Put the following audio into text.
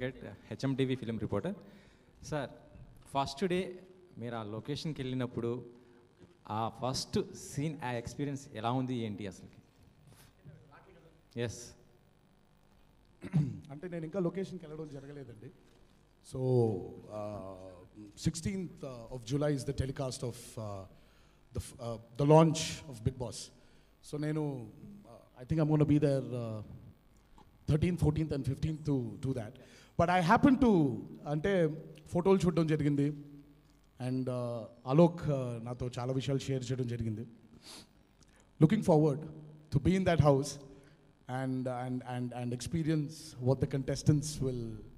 Venkat HM TV film reporter sir first day మీరు ఆ లొకేషన్కి వెళ్ళినప్పుడు ఆ ఫస్ట్ సీన్ ఆ ఎక్స్పీరియన్స్ ఎలా ఉంది ఏంటి అసలుకి ఎస్ అంటే నేను ఇంకా లొకేషన్కి వెళ్ళడం జరగలేదండి so sixteenth of July is the telecast of the the launch of Bigg Boss so నేను I think I'm gonna be there thirteenth fourteenth and fifteenth to do that but I happen to అంటే ఫోటోలు చూడడం జరిగింది and Alok నాతో చాలా విషయాలు share చేయడం జరిగింది looking forward to be in that house and and and and experience what the contestants will